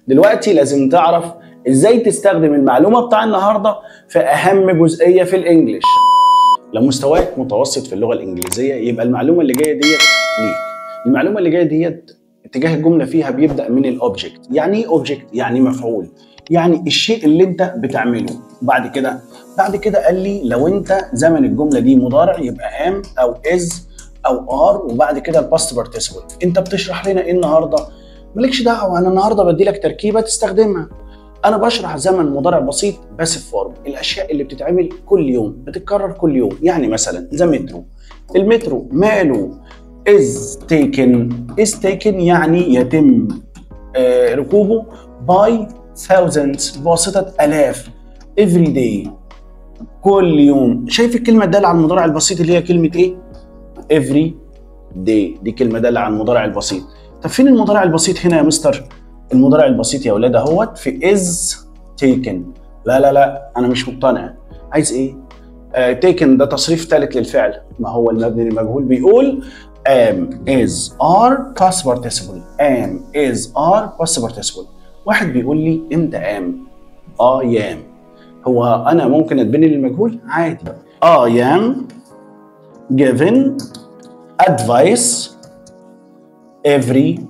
دلوقتي لازم تعرف ازاي تستخدم المعلومه بتاع النهارده في اهم جزئيه في الانجليش لو مستواك متوسط في اللغه الانجليزيه يبقى المعلومه اللي جايه ديت ليك المعلومه اللي جايه ديت اتجاه الجمله فيها بيبدا من الاوبجكت يعني ايه اوبجكت يعني مفعول يعني الشيء اللي انت بتعمله بعد كده بعد كده قال لي لو انت زمن الجمله دي مضارع يبقى ام او از او ار وبعد كده الباست بارتيسيبل انت بتشرح لنا ايه النهارده مالكش دعوه انا النهارده بدي لك تركيبه تستخدمها انا بشرح زمن مضارع بسيط باسف فورم الاشياء اللي بتتعمل كل يوم بتتكرر كل يوم يعني مثلا ذا مترو المترو ماله is taken is taken يعني يتم آه ركوبه by thousands بواسطة آلاف every day كل يوم شايف الكلمة الدالة على المضارع البسيط اللي هي كلمة ايه؟ every day دي كلمة دالة على المضارع البسيط طب فين المضارع البسيط هنا يا مستر؟ المضارع البسيط يا ولاد اهوت في is taken لا لا لا انا مش مقتنع عايز ايه؟ uh, taken ده تصريف ثالث للفعل ما هو المبني للمجهول بيقول am is are past participle am is are past participle واحد بيقول لي امتى am I am هو انا ممكن اتبني للمجهول عادي I am given advice every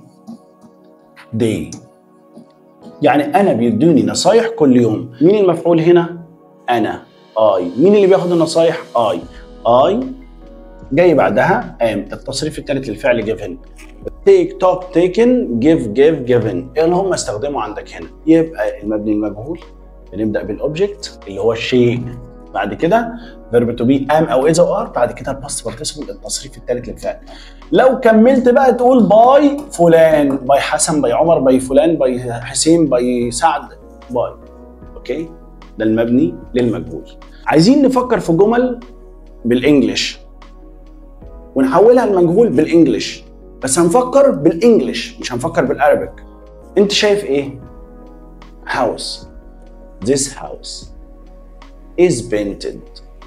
day يعني انا بيدوني نصايح كل يوم مين المفعول هنا انا I مين اللي بياخد النصايح I I جاي بعدها am التصريف الثالث للفعل given take talk taken give give given ايه اللي هم استخدموا عندك هنا يبقى المبني المجهول بنبدا بالاوبجكت اللي هو الشيء بعد كده فيرب تو بي ام او از او ار بعد كده الباست بارتيسيبل التصريف الثالث للفعل لو كملت بقى تقول باي فلان باي حسن باي عمر باي فلان باي حسين باي سعد باي اوكي ده المبني للمجهول عايزين نفكر في جمل بالانجلش ونحولها لمجهول بالانجلش بس هنفكر بالانجلش مش هنفكر بالارابيك انت شايف ايه house this house is painted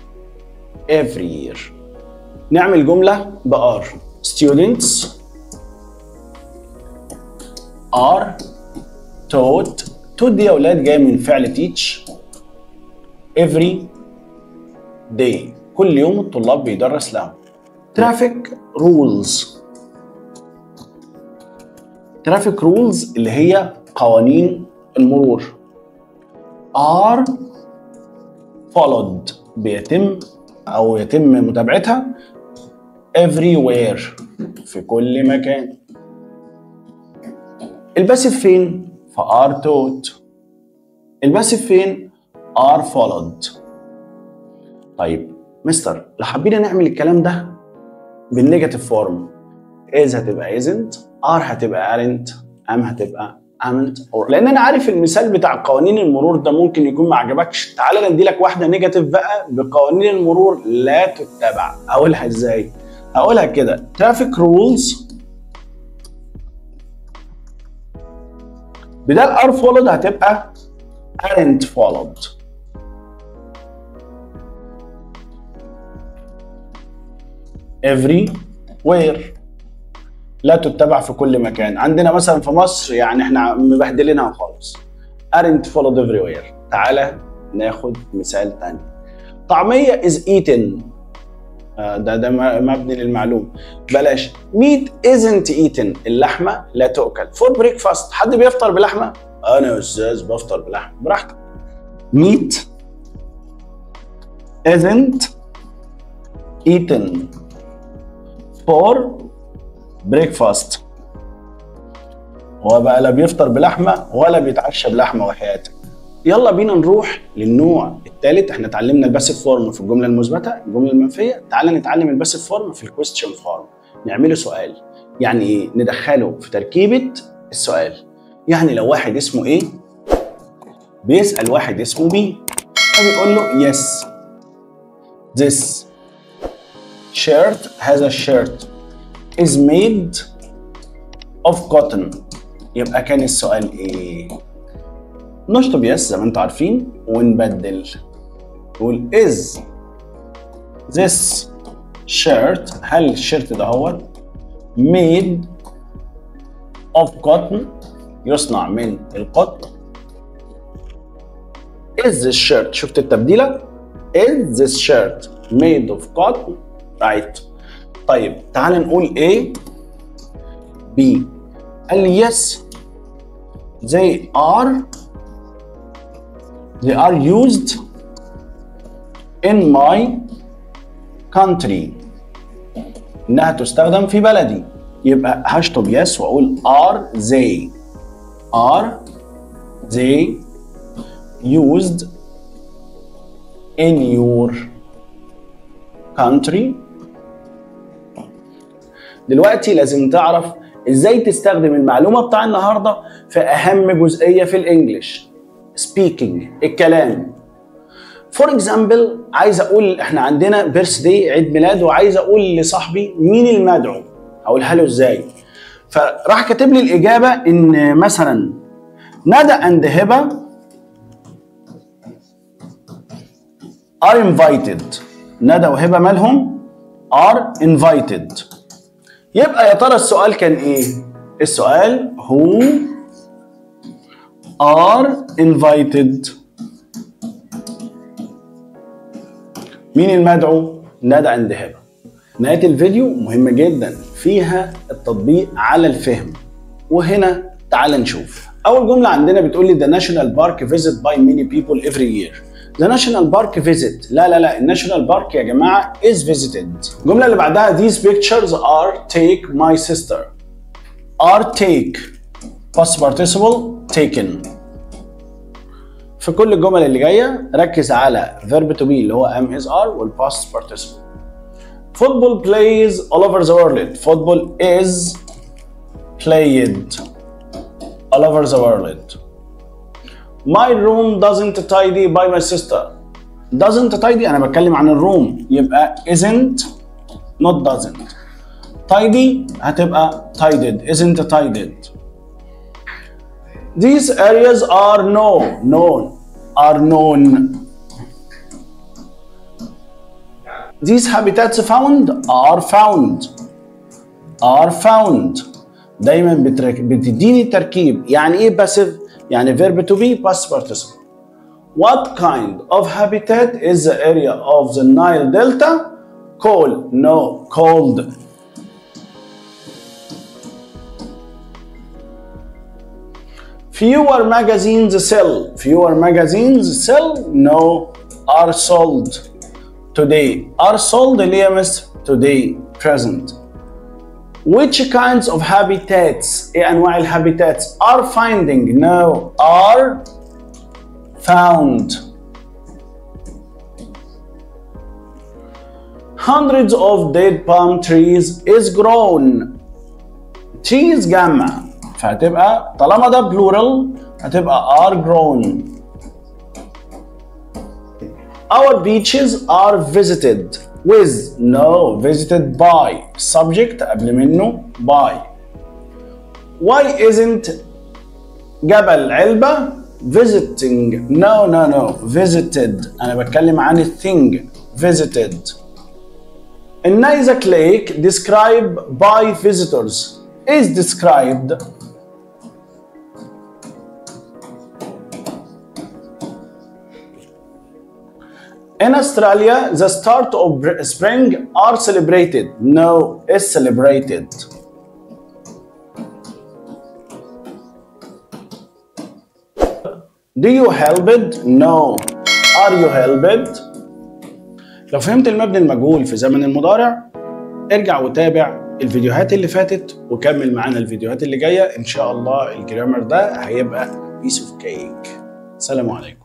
every year نعمل جملة بار students are taught taught دي يا أولاد جاية من فعل teach every day كل يوم الطلاب بيدرس لهم traffic rules traffic rules اللي هي قوانين المرور are followed بيتم او يتم متابعتها everywhere في كل مكان الباسف فين في are taught الباسف فين are followed طيب مستر لو حبينا نعمل الكلام ده بالنيجاتيف فورم is هتبقى isn't are هتبقى aren't am هتبقى امنت لان انا عارف المثال بتاع قوانين المرور ده ممكن يكون ما عجبكش تعالى ندي لك واحده نيجاتيف بقى بقوانين المرور لا تتبع اقولها ازاي هقولها كده traffic rules بدل are followed هتبقى aren't followed everywhere لا تتبع في كل مكان عندنا مثلا في مصر يعني احنا مبهدلينها خالص aren't followed everywhere تعالى ناخد مثال تاني طعمية is eaten آه ده ده مبني للمعلوم بلاش meat isn't eaten اللحمة لا تؤكل for breakfast حد بيفطر بلحمة؟ أنا يا أستاذ بفطر بلحمة براحتك meat isn't eaten for بريكفاست هو بقى لا بيفطر بلحمه ولا بيتعشى بلحمه وحياتك يلا بينا نروح للنوع الثالث احنا اتعلمنا الباسيف فورم في الجمله المثبته الجمله المنفيه تعال نتعلم الباسيف فورم في الكويستشن فورم نعمله سؤال يعني ايه ندخله في تركيبه السؤال يعني لو واحد اسمه ايه بيسال واحد اسمه بي فبيقول له يس this shirt هذا الشيرت is made of cotton يبقى كان السؤال ايه؟ نشطب يس زي ما انتم عارفين ونبدل نقول is this shirt هل الشيرت ده هو made of cotton يصنع من القطن is this shirt شفت التبديلة is this shirt made of cotton right طيب تعال نقول A B قال لي yes they are they are used in my country انها تستخدم في بلدي يبقى هشطب يس واقول are they are they used in your country دلوقتي لازم تعرف ازاي تستخدم المعلومه بتاع النهارده في اهم جزئيه في الانجليش speaking الكلام فور اكزامبل عايز اقول احنا عندنا بيرث داي عيد ميلاد وعايز اقول لصاحبي مين المدعو هقولها له ازاي فراح كاتب لي الاجابه ان مثلا ندى اند هبه are invited ندى وهبه مالهم are invited يبقى يا ترى السؤال كان ايه السؤال who are invited مين المدعو ندى عند هبه نهايه الفيديو مهمه جدا فيها التطبيق على الفهم وهنا تعال نشوف اول جمله عندنا بتقول لي the national park visit by many people every year The national park visit لا لا لا الناشونال بارك يا جماعة is visited الجملة اللي بعدها these pictures are take my sister are take past participle taken في كل الجمل اللي جاية ركز على verb to be اللي هو am is are وال past participle football plays all over the world football is played all over the world My room doesn't tidy by my sister. Doesn't tidy أنا بتكلم عن الروم يبقى isn't not doesn't. Tidy هتبقى tidied isn't tidied. These areas are known known are known. These habitats found are found are found. دايما بترك... بتديني تركيب يعني ايه باسيف يعني verb to be past participle. What kind of habitat is the area of the Nile Delta called? No, called. Fewer magazines sell. Fewer magazines sell? No, are sold today. Are sold اليوم today, present. Which kinds of habitats ايه انواع الهابيتاتس are finding no are found hundreds of dead palm trees is grown trees جمع فهتبقى طالما ده plural هتبقى are grown our beaches are visited with no visited by subject قبل منه by why isn't جبل علبة visiting no no no visited أنا بتكلم عن الثing visited النيزك lake described by visitors is described In Australia, the start of spring are celebrated. No, is celebrated. Do you help it? No. Are you helped? لو فهمت المبني المجهول في زمن المضارع ارجع وتابع الفيديوهات اللي فاتت وكمل معانا الفيديوهات اللي جايه ان شاء الله الجرامر ده هيبقى بيس اوف كيك سلام عليكم